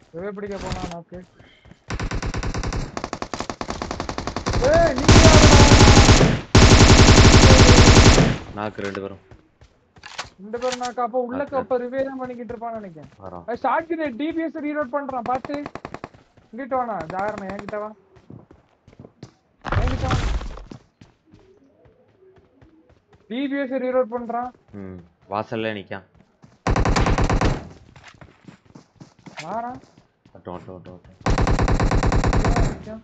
எவே பிடிக்க போனா நாக்கு ஏய் நீ யாருடா? நாக்கு ரெண்டு பேரும் ரெண்டு பேரும் நாக்கு அப்ப உள்ள அப்ப ரிவே தான் பண்ணிக்கிட்டு இருப்பான்னு நினைக்கிறேன் வரோம் ஷார்ட் டிபிஎஸ் ரீலோட் பண்றான் பாத்து இங்கிட்ட வாண்ணா ஜாகரண என்கிட்ட வா என்கிட்ட வா டிபிஎஸ் ரீலோட் பண்றான் ம் வாசல்ல நிக்கான் வாரான் வட்டும் வட்டும் வட்டும் வட்டும் நிக்கான்.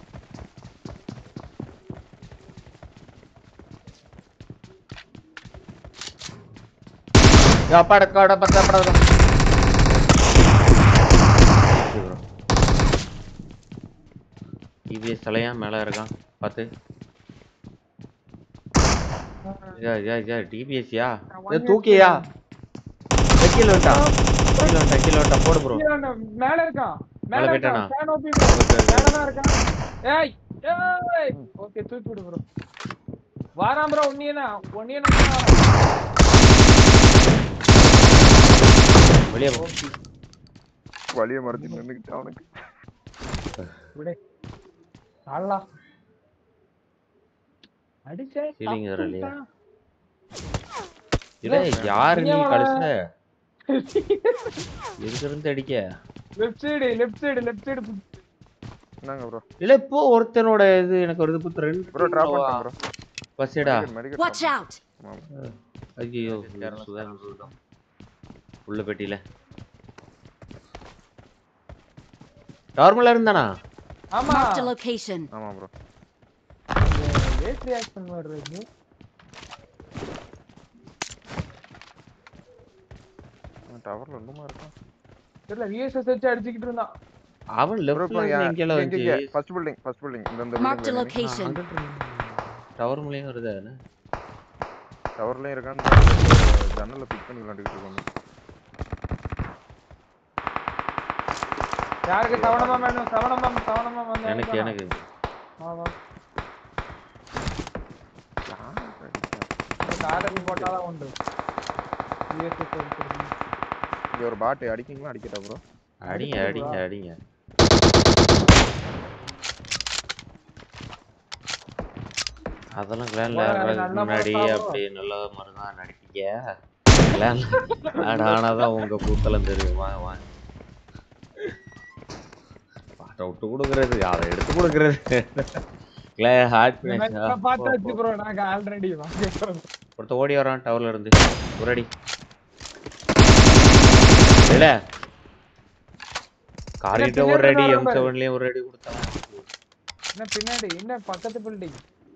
அப்பாட காட பத்த பட இபிஎஸ் தலையா மேல இருக்கான் பார்த்து யா யா யா டிபிஎஸ்யா one தூக்கியா கீழே விட்டா கீழே விட்டா கீழே விட்டா போடு ப்ரோ கீழ அந்த மேல இருக்கான் மேல மேல போயிட்டானா? இருக்கான் ஃபேன் ஓபி மேல தான் இருக்கான் ஏய் ஏய் ஓகே தூக்கி விடு ப்ரோ வாராம் ப்ரோ உன்னியனா உன்னியனா வெளியே போ வழிய மறைச்சு நின்னுக்கிட்டு அவனுக்கு விடு நல்லா அடிச்சே Feeling வேற இல்லையா? தப்புடா. இல்ல யாரு நீ இங்க வா. கடைசில எதுக்கு இருந்து அடிக்க left side left side left side என்னங்க ப்ரோ இல்ல இப்போ ஒருத்தனோட இது எனக்கு ஒரு இது புத்து ரெண்டு ப்ரோ டிராப் பண்ணிட்டேன் ப்ரோ பஸ்டா மெடிக்கல் Watch out! ஐயோ உள்ள பெட்டியில நார்மலா இருந்தானா ஆமா Marked a location. ஆமா ப்ரோ லேட் ரியாக்ஷன் வருது டவர்ல இன்னுமா இருக்கான் தெரியல விஎஸ்எஸ் வச்சு அடிச்சிட்டு இருந்தான் அவன் ப்ரோ லெஃப்ட்ல இப்போ இருந்து எங்கேயோ எங்க வந்து ஃபர்ஸ்ட் பில்டிங் ஃபர்ஸ்ட் பில்டிங் இந்த இந்த Marked a building location. Tower மூலியம் வருது என்ன டவர்லயும் இருக்கான் ஜன்னல்ல பிக் பண்ணி விளையாண்டுட்டு இருக்காங்க யாருக்கு சவணமா வேணும் சவணமா சவணமா வந்து எனக்கு எனக்கு வா வா காரணம் போட்டாதான் உண்டு விஎஸ்எஸ் எடுத்துருக்கீங்க இங்க ஒரு பாட்டு அடிக்கீங்களா அடிக்கட்டா ப்ரோ அடிங்க அடிங்க அடிங்க அதெல்லாம் கிளான்ல போடா, ஆடுறதுக்கு நல்லா முன்னாடி மறக்காம. அப்படி நல்ல மருதான் நடிப்பீங்க கிளான்ல ஆட ஆனாதான் உங்க கூத்தலம் தெரியும் வாங்க வாங்க பாட்டை விட்டு கொடுக்கறது அதை எடுத்து கொடுக்கறது கிளே ஹார்ட் பார்த்தாச்சு ப்ரோ நாங்க ஆல்ரெடி வாங்க bro. ஒருத்த ஓடி வரான் டவர்ல இருந்து ஒரு அடி இல்ல காரிட்ட ஒரு அடி பின்னாடி எம் வரான் செவன்லயும் ஒரு அடி கொடுத்தான் என்ன பின்னாடி என்ன பக்கத்து பில்டிங்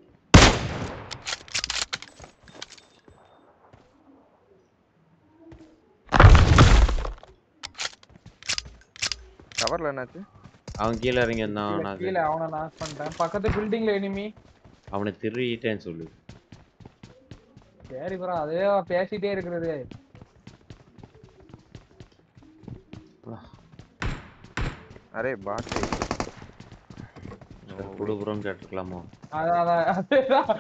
டவர்ல என்னாச்சு அவன் கீழே இறங்கி இருந்தான் நான் கீழே அவனை நாக் பண்ணிட்டேன் பக்கத்து பில்டிங்ல எனிமி அவனை திருடிட்டேன்னு சொல்லு சரி ப்ரோ அதே பேசிட்டே இருக்கிறது அரே பாட்டு குடுபுறம் கேட்டிருக்கலாமோ அதான் அதான் அதேதான்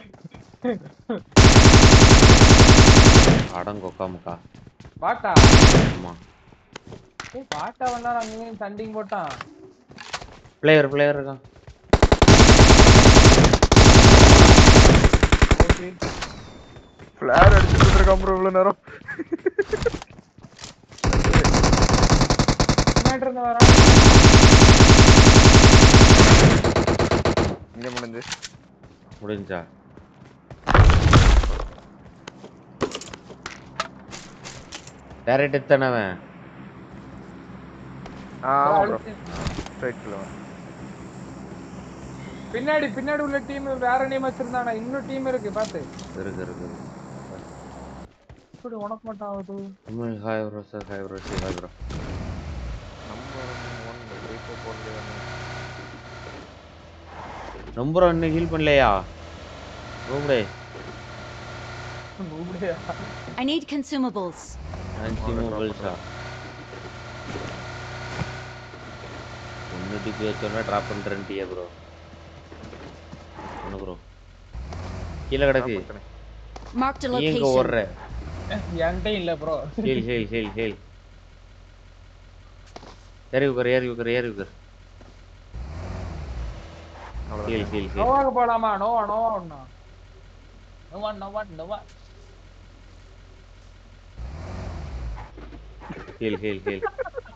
அடங்கொக்கா முக்கா பாட்டா ஆமா ஏய், பாட்டா வந்தா அங்கே சண்டிங் போட்டான் பிளேயர் பிளேயர் இருக்கான் ஓகே ஃபிளேர் அடிச்சுட்டு இருக்கான் ப்ரோ இவ்வளவு நேரம் பின்னாடி இருந்து வரான் இங்க முடிஞ்சு முடிஞ்சா டேரக்ட் எத்தனவன் ஆ ஆமா ப்ரோ அழுத்து. ஸ்ட்ரைட் கிலோ பின்னாடி பின்னாடி உள்ள டீம் வேற டீம் வச்சிருந்தானா இன்னும் டீம் இருக்கு பாத்து இருக்கு இருக்கு இருக்கு. இப்படி உனக்கு மட்டும் ஆகுது உண்மை hi bro sir hi bro சி ஹாய் ப்ரோ நம்ம ஒன் பிரேக் போடலையா நம்புறோம் இன்னும் ஹீல் பண்ணலையா ரூம்டே நூபடியா? I need consumables. அஞ்சு மொபைல்ஸா ஒன்று டிபி வச்சோன்னா ட்ராப் பண்ணுறேன்ட்டியா ப்ரோ ஒன்று ப்ரோ கீழே கிடக்கு Marked a நீ எங்க location. ஓடுற என்கிட்ட இல்ல ப்ரோ ஹேல் ஹேல் ஹேல் ஹேல் ஏறி உட்கார் ஏறி உட்கார் ஏறி உட்கார் அவ்வளவுதான். கீழ் கீழ் கீழ் நோவாக்கு போலாமா நோவா நோவா ஒண்ணா நோவா நோவா நோவா கீழ் கீழ் கீழ்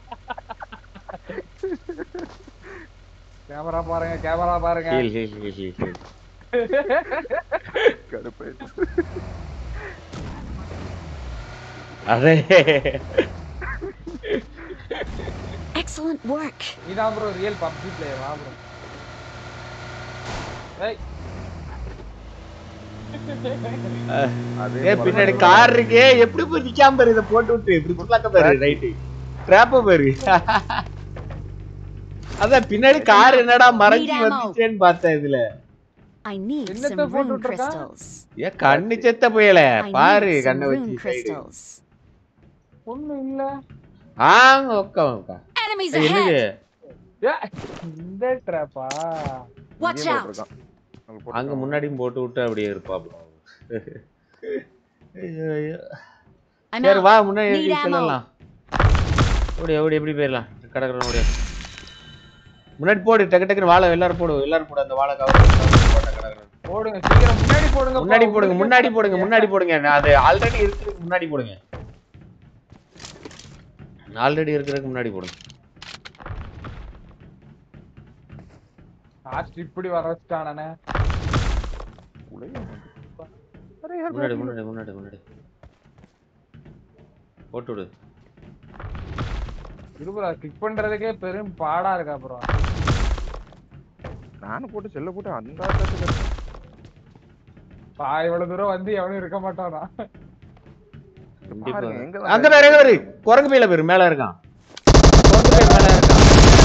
கேமரா பாருங்க கேமரா பாருங்க கீழ் கீழ் கீழ் கீழ் கீழ் கடுப்பாயிடுச்சு. அதே Excellent work. நீதான் ப்ரோ ரியல் பப்ஜி பிளேயர் வா ப்ரோ ஏய் அதே ஏ போல பின்னாடி தான் கார் இருக்கே எப்படி போய் நிக்காம பாரு இதை போட்டு விட்டு இப்படி புல்லாக்க பாரு ரைட்டு ட்ராப்ப பாரு அதான் பின்னாடி கார் என்னடா மறைஞ்சு Need ammo. வந்துச்சேன்னு பார்த்தேன் இதுல I need என்னத்த some போட்டு rune விட்டுருக்கா? crystals. ஏ கண்ணு செத்த புயல I பாரு need some கண்ணை rune வச்சு சைடு crystals. ஒண்ணும் இல்ல ஆங்க உக்கா உக்கா Enemies ஏய், என்னது ahead. ஏ, இந்த ட்ராப்பா Watch இங்கேயும் out. போட்டிருக்கான். அங்க அங்க போட்டிருக்கான். முன்னாடியும் போட்டு விட்டு அப்படியே இருப்பாப்ல ஐயோ, ஐயோ. I'm சரி out. வா முன்னாடி Need ammo. செல்லலாம் ஓடி ஓடி எப்படி போயிடலாம் கடற்கரை ஓடி முன்னாடி போடு டக்கு டக்குன்னு வாழை எல்லாரும் போடு எல்லாரும் போடு அந்த வாழை கவர் போட்ட கடற்கரை போடுங்க சீக்கிரம் முன்னாடி போடுங்க முன்னாடி போடுங்க முன்னாடி போடுங்க முன்னாடி போடுங்க நான் அது ஆல்ரெடி இருக்கிறதுக்கு முன்னாடி போடுங்க ஆல்ரெடி இருக்கிறதுக்கு முன்னாடி போடுங்க லாஸ்ட் இப்படி வர வச்சுட்டானே உலகம் வந்து. அரே, யார் முன்னாடி பாக்கல? முன்னாடி முன்னாடி முன்னாடி போட்டு விடு இருபுரா கிளிக் பண்றதுக்கே பெரும் பாடா இருக்கா ப்ரோ நானும் போட்டு செல்ல போட்டு அந்த ஆட்டத்துக்கு இருக்கேன். பா இவ்வளவு தூரம் வந்து எவனும் இருக்க மாட்டானா கண்டிப்பா பாருங்க, எங்க அங்க வேற எங்க வரு குரங்கு பையில பேரு மேல இருக்கான் குரங்கு பையில மேல இருக்கான்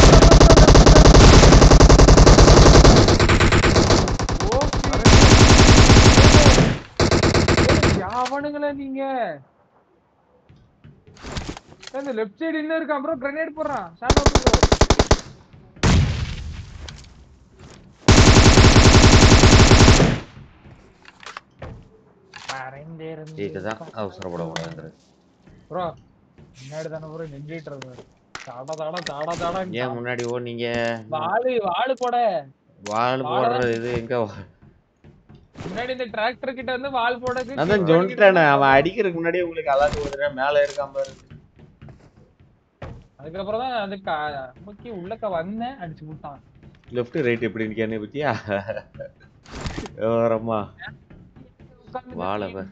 யாவனுங்களா நீங்க இந்த லெஃப்ட் சைடு இன்னும் இருக்கான் ப்ரோ கிரனேட் போடுறான் ஷாட் அவுட் ப்ரோ இதுதான் அவசரப்படக்கூடாதுங்கிறது ப்ரோ முன்னாடி தானே ப்ரோ நின்றுட்டு இருந்தாரு தாடா தாடா தாடா தாடா ஏன் முன்னாடி ஓ நீங்க வாளு வாளு போட வால் போடுறது இது எங்க வா- முன்னாடி இந்த டிராக்டர் கிட்ட வந்து வால் போடக்கு நான் தான் சொல்லிட்டேனே அவன் அடிக்கிறதுக்கு முன்னாடி உங்களுக்கு அலாட்டு ஓடுறேன் மேல இருக்கான் பாரு அதுக்கப்புறம் தான் அது கா- முக்கி உள்ளக்க வந்தேன் அடிச்சு விட்டான் லெஃப்ட் ரைட் எப்படி நிக்கானே பத்தியா ஓரமா வாழை பாரு.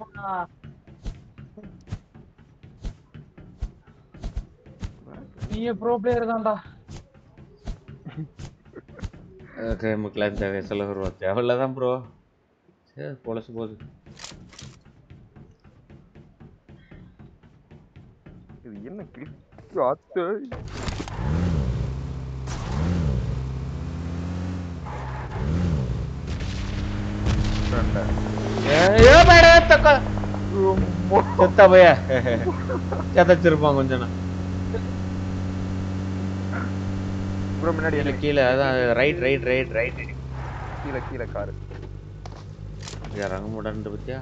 நீ ப்ரோ பிளேயர் தான்டா கேமுக்குலாம் தேவை சொல்ல வருவோம் தேவையில்லதான் ப்ரோ சரி பொழச்சு போகுது இது என்ன கிளிக் ஆத்து ரெண்டா. ஏ மேட தக்க செத்த போய செதச்சிருப்பான் கொஞ்சம் நான். bro, முன்னாடி கீழே எனக்கு கீழே அதான் ரைட் ரைட் ரைட் ரைட் கீழே கீழே காரு இறங்க முடன்ட்டு பத்தியா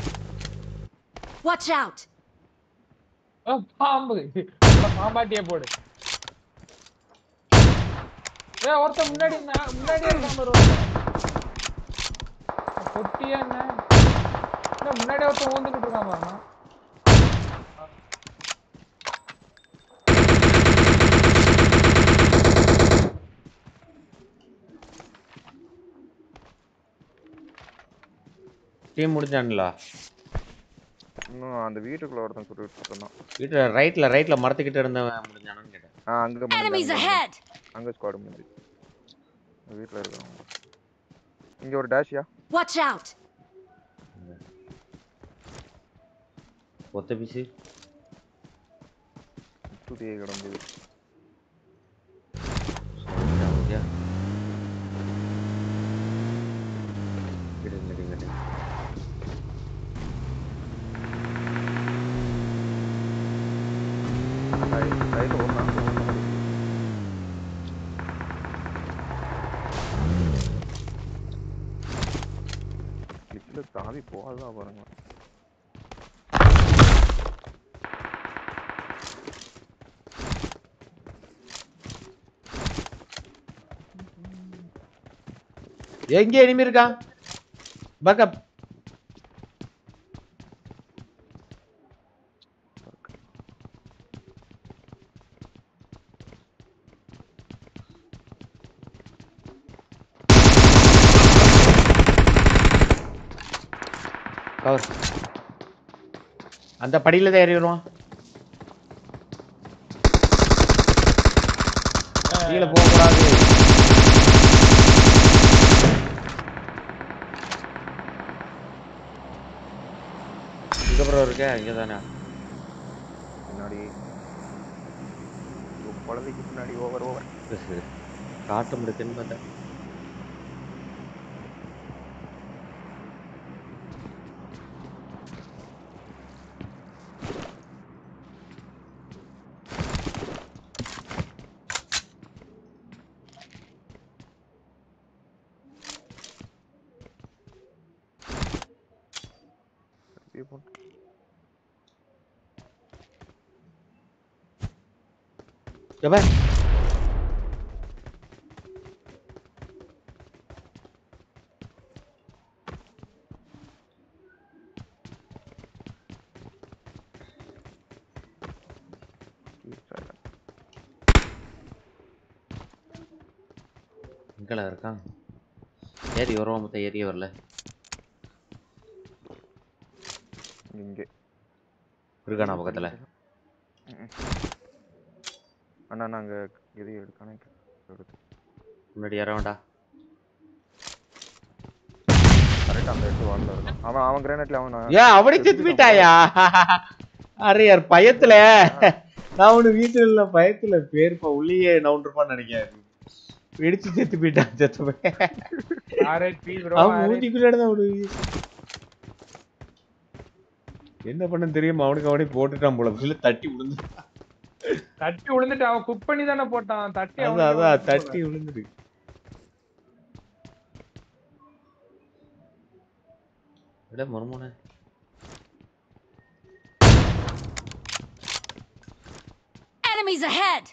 Watch out. ஓ, பாம்பு பாம்பாட்டியே போடு ஏ ஒருத்த முன்னாடி நான் முன்னாடியே இருக்காம வருவாங்க பொட்டியா என்ன இல்ல, முன்னாடியே ஒருத்தன் ஊந்துக்கிட்டு இருக்கான் பாருங்க டீம் முடிஞ்சானுங்களா இன்னும் அந்த வீட்டுக்குள்ள ஒருத்தன் சுட்டுக்கிட்டு இருந்தான் வீட்டுல ரைட்ல ரைட்ல மரத்துக்கிட்ட இருந்தவன் முடிஞ்சானு கேட்டேன் ஆ அங்க முடிஞ்சு, Enemies அங்க ahead. முடிஞ்சு. அங்க ஸ்குவாட் முடிஞ்சு வீட்டுல இருக்கான் இங்க ஒரு டேஷியா Watch out. ஒத்த பீஸு சுத்தியே கிடந்தது பத்தியா கிடுங்க கிடுங்க கிடுங்க சைடு ஓடுறான் கிளிக்ல தாவி போகாதான் பாருங்க எங்க எனிமி இருக்கான் பக்கப் கவர் அந்த படியில தான் ஏறி வருவான் கீழே போகக்கூடாது இதுக்கப்புறம் இருக்கேன் இங்கே தானே பின்னாடி உங்க குழந்தைக்கு பின்னாடி ஓவர் ஓவர் காட்ட முடியுதுன்னு பார்த்தேன் எப்ப எங்கடா இருக்கான் ஏறி வருவான் மொத்தம் ஏறியே வரல இங்கே இருக்கானா பக்கத்துல ம். அண்ணா நாங்க இது எடுக்கானே எடுத்து முன்னாடி ஏற வேண்டாம் கரெக்ட் அந்த இடத்து வால்ல இருக்கான் அவன் அவன் கிரானைட்ல அவன் நான் ஏன் அவனே செத்து போயிட்டாயா அரே யார் பயத்துல நான் ஒண்ணு வீட்டுல இல்ல பயத்துல பேருப்பா உள்ளேயே நவுண்டிருப்பான்னு நினைக்கிறேன் வெடிச்சு செத்து போயிட்டான் செத்து போய் ஆர்ஐபி ப்ரோ அவன் ஊட்டிக்குள்ள தான் ஒரு என்ன பண்ண தெரியுமா அவனுக்கு அவனே போட்டுட்டான் போல இல்ல தட்டி விழுந்து தட்டி விழுந்துட்டு அவன் குக் பண்ணி தானே போட்டான் தட்டி அதான் அவனுக்கே அதான் விழுந்துட்டு தட்டி விழுந்துட்டு விட மருமோனே Enemies ahead!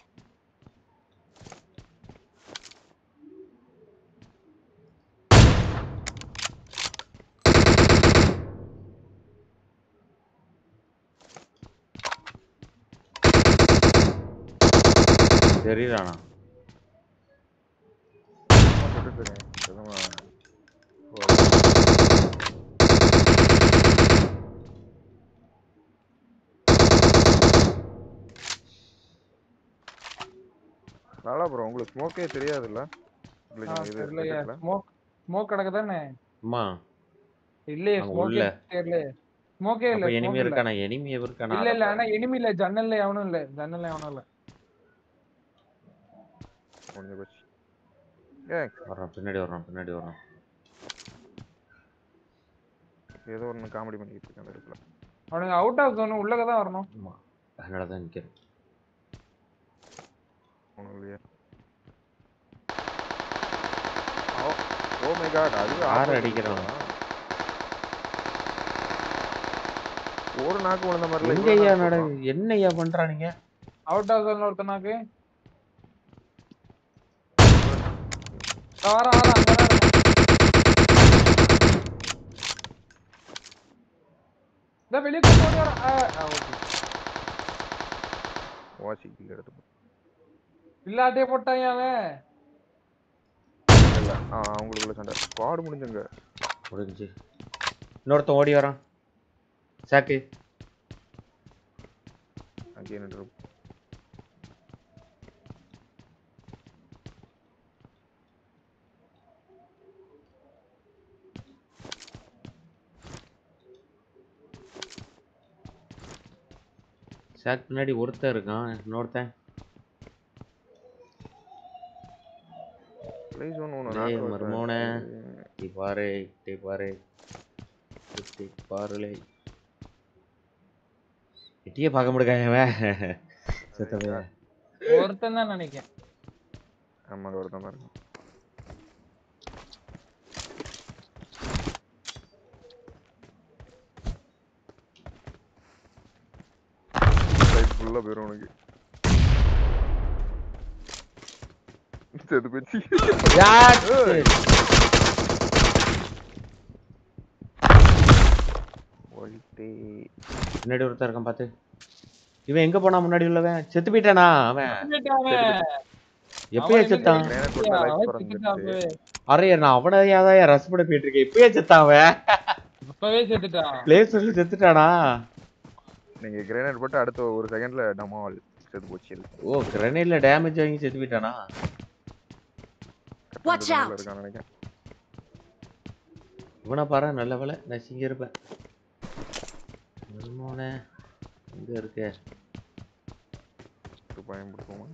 தெரியுறானா போட்டுட்டு இருக்கேன் எதுவும் நல்லா ப்ரோ உங்களுக்கு ஸ்மோக்கே தெரியாதுல்ல ஆ, உங்களுக்கு இது தெரியலையே தெரியல ஸ்மோக் ஸ்மோக் கிடக்கு தானே அம்மா இல்லையே அங்க ஸ்மோக்கே உள்ள. தெரியல ஸ்மோக்கே இல்ல அப்ப smoke எனிமி இல்ல. இருக்கானா எனிமி இருக்கானா இல்ல இல்ல ஆனா எனிமி இல்ல ஜன்னல்ல எவனும் இல்ல ஜன்னல்ல எவனும் இல்ல முடிஞ்சு போச்சு ஏன் வர்றான் பின்னாடி வர்றான் பின்னாடி வர்றான் ஏதோ ஒன்று காமெடி பண்ணிட்டு இருக்கேன் அந்த இடத்துல அவனுங்க அவுட் ஆஃப் ஜோன் உள்ளக தான் வரணும் ஆமா அதனால தான் நிக்கிறேன் ஒன்றும் இல்லையா ஓ ஓ மை காட் அது யார் opposite அடிக்கிறான்? தான். ஒரு நாக்கு விழுந்த மாதிரி எங்க ஐயா நட என்ன ஐயா பண்றானுங்க அவுட் ஆஃப் ஜோன்ல ஒருத்தனாக்கு வர வர அங்கதான் இருக்கான். இதோ வெளியே கூட்டு ஓடி வரான். ஆ, ஆ, okay. வாசி கீழே எடுத்து போ. இல்லாட்டே போட்டான் அவன் இல்ல ஆ அவங்களுக்குள்ள சண்டை ஸ்குவாட் முடிஞ்சுங்க முடிஞ்சு இன்னொருத்தன் ஓடி வரான் சாக்கு அங்கேயே நின்று சாக் பின்னாடி ஒருத்தன் இருக்கான் இன்னொருத்தன் ப்ளீஸ் ஒன்று டேய், ஒன்று மர்மோனே. இப்படி பாரு இப்படி பாரு இப்படி பாருலே எட்டியே பார்க்க முடியாங்க அவன் செத்தவே ஒருத்தன் தான் நினைக்கிறேன் ஆமாங்க ஒருத்தன் பாருங்க லைட் ஃபுல்லாக போயிடும் உனக்கு செத்து போச்சு யார் போயிட்டே முன்னாடி ஒருத்தன் இருக்கான் பார்த்து இவன் எங்க போனா முன்னாடி உள்ளவன் செத்து போயிட்டானா அவன் எப்பயே அவன் செத்தான் எங்க கிரேனேட் போட்டா லைஃப் குறைஞ்சிருச்சு அரே நான் அவனையாதான் ரஸ் பண்ண போயிட்டு இருக்கேன் எப்பயே செத்தான் அவன் இப்பவே செத்துட்டான் பிளேஸ்ல செத்துட்டானா நீங்க கிரேனேட் போட்டு அடுத்த ஒரு செகண்ட்ல டமால் செத்து போச்சு ஓ கிரனேட்ல டேமேஜ் வாங்கி செத்து போயிட்டானா Watch out. இருக்கான்னு நினைக்கிறேன் இவனை பாரு நல்ல வேலை நான் சிங்க இருப்பேன் மோனே எங்க இருக்க இது பயன்படுத்துவோமா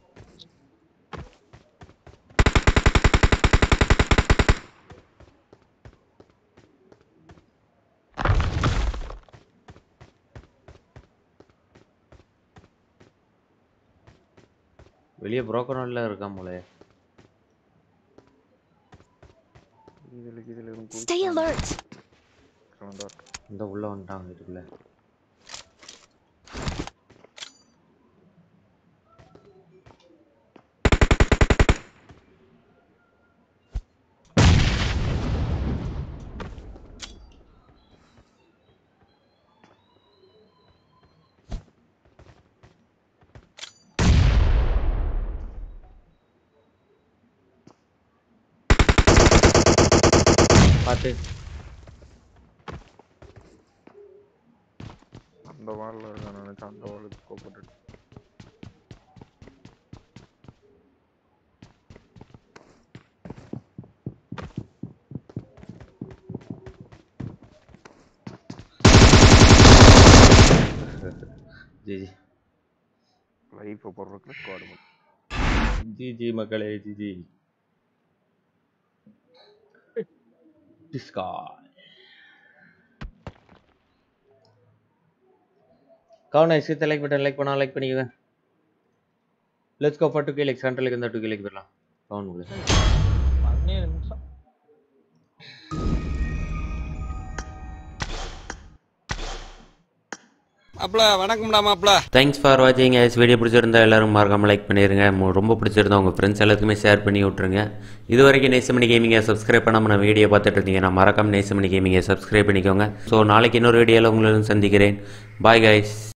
வெளியே புரோக்கர்ல இருக்கான் போல இதுல இதுல எதுவும் Stay alert. குதிச்சு இந்த உள்ள வந்துட்டான் வீட்டுக்குள்ள பார்த்து அந்த வால்ல இருக்கான்னு நினைச்சேன் அந்த வாலுக்கு கோப்பட்டு ஜி ஜி லைஃப் போடுறதுக்கு ஸ்குவாட் ஜி ஜி மக்களே ஜி ஜி டிஸ்கா கவுன விஷயத்தை லைக் பட்டன் லைக் பண்ணா லைக் பண்ணிக்கோங்க let's go for two K like சென்ட்ரலுக்கு இருந்தால் டூ கே லைக் போயிடலாம் கவுன் உங்களுக்கு பதினேழு நிமிஷம் மாப்ள வணக்கம்டா மாப்ள தேங்க்ஸ் ஃபார் வாட்சிங் ஐஸ் வீடியோ பிடிச்சிருந்தா எல்லாரும் மறக்காம லைக் பண்ணிடுங்க மு- ரொம்ப பிடிச்சிருந்தா உங்கள் ஃப்ரெண்ட்ஸ் எல்லாத்துக்குமே ஷேர் பண்ணி விட்ருங்க இது வரைக்கும் நேசமணி கேமிங்கை சப்ஸ்கிரைப் பண்ணாமல் நான் வீடியோ பார்த்துட்டு இருந்தீங்கன்னா மறக்காம நேசமணி கேமிங்கை சப்ஸ்கிரைப் பண்ணிக்கோங்க ஸோ நாளைக்கு இன்னொரு வீடியோவில் உங்களுடன் சந்திக்கிறேன் பாய் கைஸ்